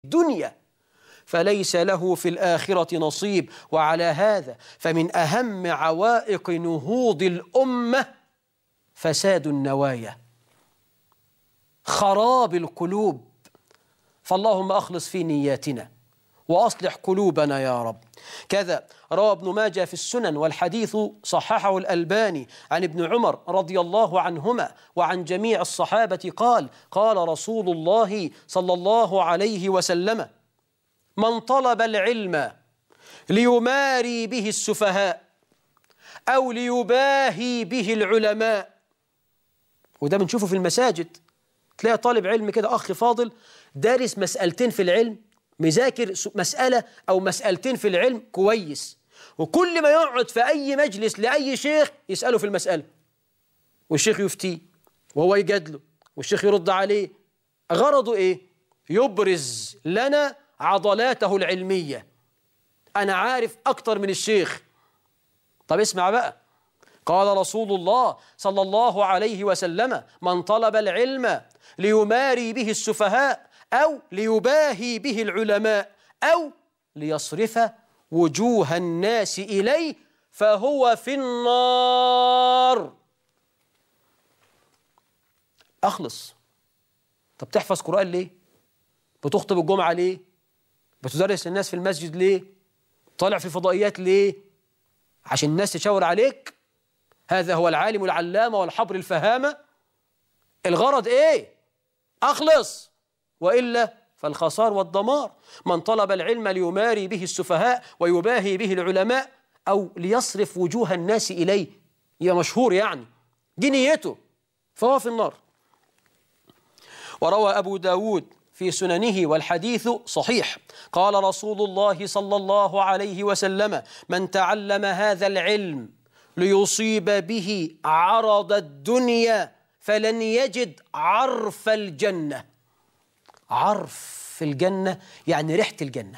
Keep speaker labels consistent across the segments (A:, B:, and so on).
A: الدنيا فليس له في الآخرة نصيب وعلى هذا فمن أهم عوائق نهوض الأمة فساد النوايا خراب القلوب فاللهم أخلص في نياتنا وأصلح قلوبنا يا رب كذا روى ابن ماجه في السنن والحديث صححه الألباني عن ابن عمر رضي الله عنهما وعن جميع الصحابة قال قال رسول الله صلى الله عليه وسلم من طلب العلم ليماري به السفهاء أو ليباهي به العلماء وده بنشوفه في المساجد تلاقي طالب علم كده أخ فاضل دارس مسألتين في العلم مذاكر مسألة أو مسألتين في العلم كويس وكل ما يقعد في أي مجلس لأي شيخ يسأله في المسألة والشيخ يفتيه وهو يجادله والشيخ يرد عليه غرضه إيه؟ يبرز لنا عضلاته العلمية أنا عارف أكتر من الشيخ طب اسمع بقى قال رسول الله صلى الله عليه وسلم من طلب العلم ليماري به السفهاء أو ليباهي به العلماء أو ليصرف وجوه الناس إليه فهو في النار أخلص طب تحفظ قرآن ليه؟ بتخطب الجمعة ليه؟ بتدرس الناس في المسجد ليه؟ طالع في فضائيات ليه؟ عشان الناس تشاور عليك؟ هذا هو العالم العلامة والحبر الفهامة الغرض ايه؟ أخلص وإلا فالخسار والدمار من طلب العلم ليماري به السفهاء ويباهي به العلماء أو ليصرف وجوه الناس إليه يا مشهور يعني دي نيته فهو في النار وروى أبو داود في سننه والحديث صحيح قال رسول الله صلى الله عليه وسلم من تعلم هذا العلم ليصيب به عرض الدنيا فلن يجد عرف الجنة عرف الجنة يعني ريحة الجنة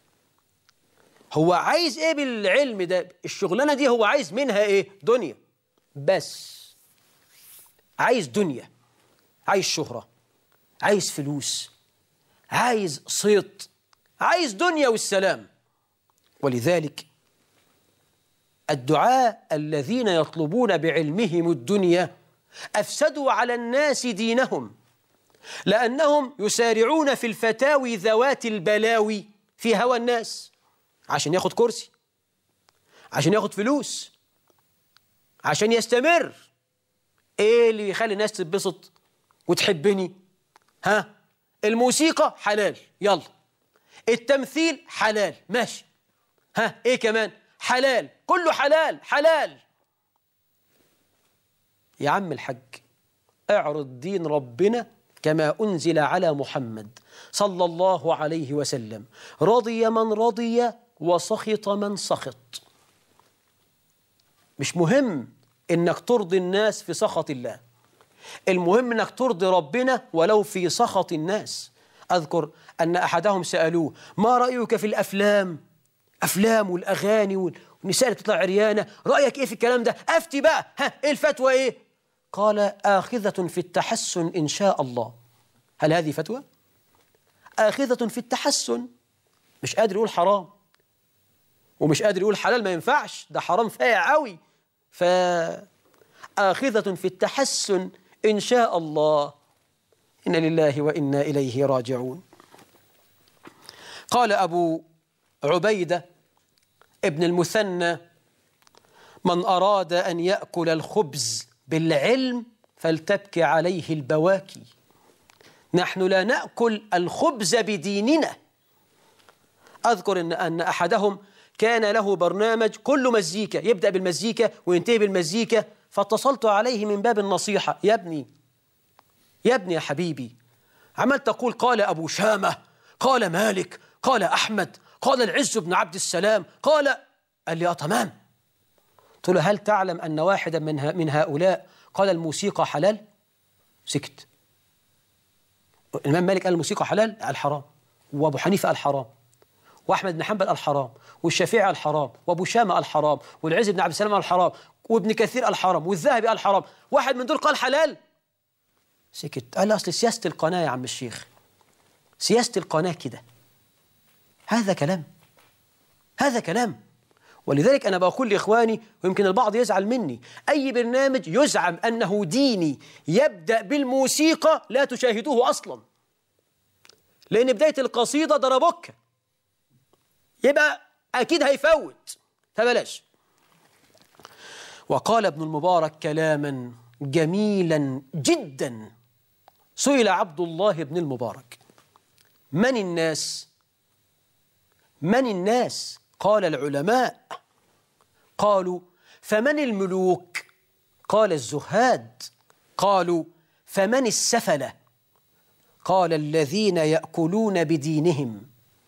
A: هو عايز ايه بالعلم ده الشغلانة دي هو عايز منها ايه دنيا بس عايز دنيا عايز شهرة عايز فلوس عايز صيت عايز دنيا والسلام ولذلك الدعاء الذين يطلبون بعلمهم الدنيا أفسدوا على الناس دينهم لأنهم يسارعون في الفتاوي ذوات البلاوي في هوى الناس عشان ياخد كرسي عشان ياخد فلوس عشان يستمر ايه اللي يخلي الناس تتبسط وتحبني ها الموسيقى حلال يلا التمثيل حلال ماشي ها ايه كمان حلال كله حلال حلال يا عم الحج اعرض دين ربنا كما أنزل على محمد صلى الله عليه وسلم رضي من رضي وسخط من سخط مش مهم إنك ترضي الناس في سخط الله المهم إنك ترضي ربنا ولو في سخط الناس أذكر أن أحدهم سألوه ما رأيك في الأفلام أفلام والأغاني والنساء اللي تطلع عريانة رأيك إيه في الكلام ده أفتي بقى ها إيه الفتوى إيه قال آخذة في التحسن إن شاء الله هل هذه فتوى؟ آخذة في التحسن مش قادر يقول حرام ومش قادر يقول حلال ما ينفعش ده حرام فايع قوي فآخذة في التحسن إن شاء الله إن لله وإنا إليه راجعون قال أبو عبيدة ابن المثنى من أراد أن يأكل الخبز بالعلم فلتبكي عليه البواكي نحن لا نأكل الخبز بديننا أذكر إن, أن أحدهم كان له برنامج كله مزيكا يبدأ بالمزيكا وينتهي بالمزيكا فاتصلت عليه من باب النصيحة يا ابني يا ابني يا حبيبي عمال تقول قال أبو شامة قال مالك قال أحمد قال العز بن عبد السلام قال قال لي آه تمام قلت له هل تعلم أن واحدا من, من هؤلاء قال الموسيقى حلال سكت الإمام مالك قال الموسيقى حلال قال حرام وأبو حنيفة قال حرام وأحمد بن حنبل قال حرام والشافعي قال حرام وأبو شامة قال حرام والعز بن عبد السلام قال حرام وابن كثير قال حرام والذهبي قال حرام واحد من دول قال حلال سكت قال أصل سياسة القناة يا عم الشيخ سياسة القناة كده هذا كلام هذا كلام ولذلك أنا بقول لإخواني ويمكن البعض يزعل مني أي برنامج يزعم أنه ديني يبدأ بالموسيقى لا تشاهدوه أصلا لأن بداية القصيدة ضربك يبقى أكيد هيفوت فبلاش وقال ابن المبارك كلاما جميلا جدا سئل عبد الله بن المبارك من الناس من الناس قال العلماء قالوا فمن الملوك قال الزهاد قالوا فمن السفله قال الذين ياكلون بدينهم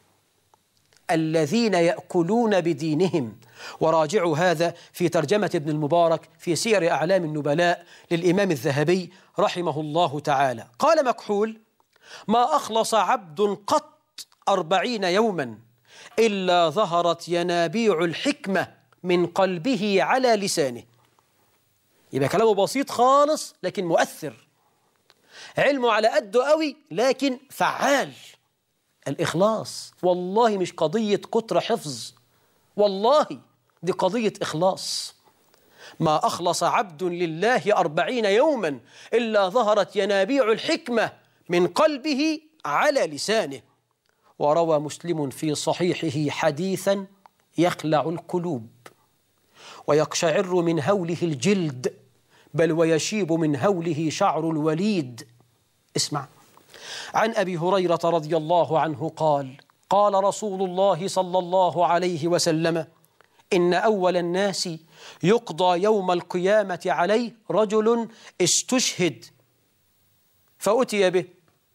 A: الذين ياكلون بدينهم وراجعوا هذا في ترجمه ابن المبارك في سير اعلام النبلاء للامام الذهبي رحمه الله تعالى قال مكحول ما اخلص عبد قط أربعين يوما إلا ظهرت ينابيع الحكمة من قلبه على لسانه يبقى كلامه بسيط خالص لكن مؤثر علمه على قده قوي لكن فعال الإخلاص والله مش قضية كتر حفظ والله دي قضية إخلاص ما أخلص عبد لله أربعين يوما إلا ظهرت ينابيع الحكمة من قلبه على لسانه وروى مسلم في صحيحه حديثا يخلع القلوب ويقشعر من هوله الجلد بل ويشيب من هوله شعر الوليد اسمع عن ابي هريره رضي الله عنه قال قال رسول الله صلى الله عليه وسلم ان اول الناس يقضى يوم القيامه عليه رجل استشهد فاتي به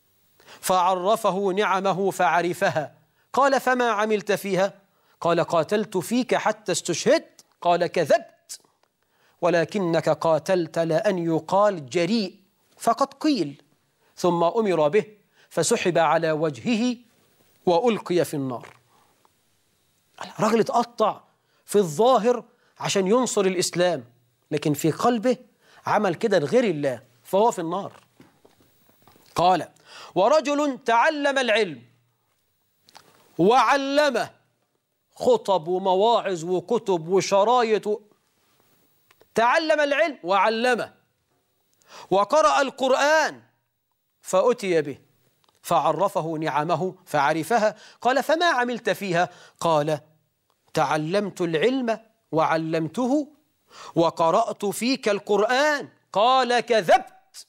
A: فعرفه نعمه فعرفها قال فما عملت فيها قال قاتلت فيك حتى استشهدت قال كذبت ولكنك قاتلت لأن يقال جريء فقد قيل ثم أمر به فسحب على وجهه وألقي في النار الرجل اتقطع في الظاهر عشان ينصر الإسلام لكن في قلبه عمل كده لغير الله فهو في النار قال ورجل تعلم العلم وعلمه خطب ومواعظ وكتب وشرايط تعلم العلم وعلمه وقرأ القرآن فأتي به فعرفه نعمه فعرفها قال فما عملت فيها قال تعلمت العلم وعلمته وقرأت فيك القرآن قال كذبت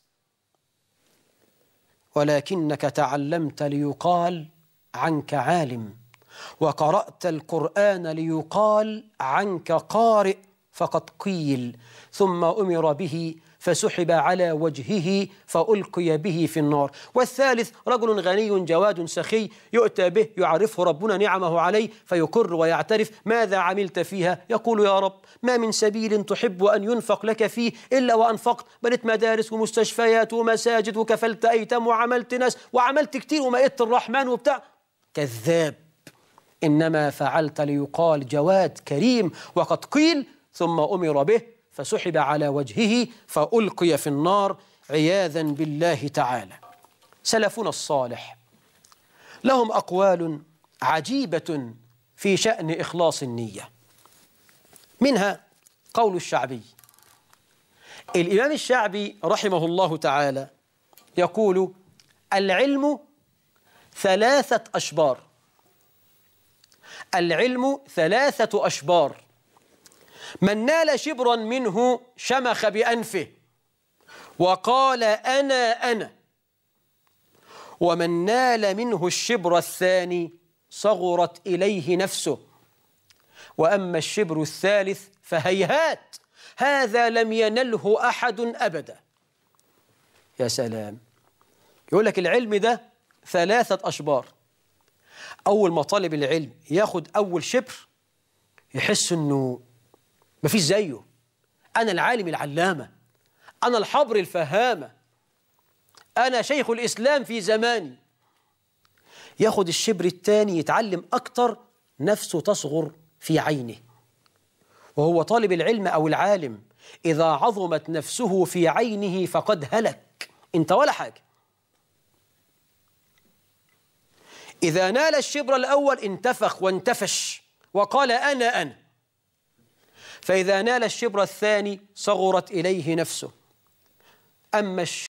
A: ولكنك تعلمت ليقال عنك عالم وقرأت القرآن ليقال عنك قارئ فقد قيل ثم أمر به فسحب على وجهه فألقي به في النار والثالث رجل غني جواد سخي يؤتى به يعرفه ربنا نعمه عليه فيقر ويعترف ماذا عملت فيها يقول يا رب ما من سبيل تحب أن ينفق لك فيه إلا وأنفقت بنيت مدارس ومستشفيات ومساجد وكفلت أيتام وعملت ناس وعملت كتير ومائت الرحمن وبتاع كذاب إنما فعلت ليقال جواد كريم وقد قيل ثم أمر به فسحب على وجهه فألقي في النار عياذا بالله تعالى سلفنا الصالح لهم أقوال عجيبة في شأن إخلاص النية منها قول الشعبي الإمام الشعبي رحمه الله تعالى يقول العلم ثلاثة أشبار العلم ثلاثة أشبار من نال شبرا منه شمخ بأنفه وقال أنا أنا ومن نال منه الشبر الثاني صغرت إليه نفسه وأما الشبر الثالث فهيهات هذا لم ينله أحد أبدا يا سلام يقول لك العلم ده ثلاثة أشبار أول ما طالب العلم ياخد أول شبر يحس أنه مفيش زيه أنا العالم العلامة أنا الحبر الفهامة أنا شيخ الإسلام في زماني ياخد الشبر الثاني يتعلم أكتر نفسه تصغر في عينه وهو طالب العلم أو العالم إذا عظمت نفسه في عينه فقد هلك أنت ولا حاجة إذا نال الشبر الأول انتفخ وانتفش وقال أنا أنا فإذا نال الشبر الثاني صغرت إليه نفسه أما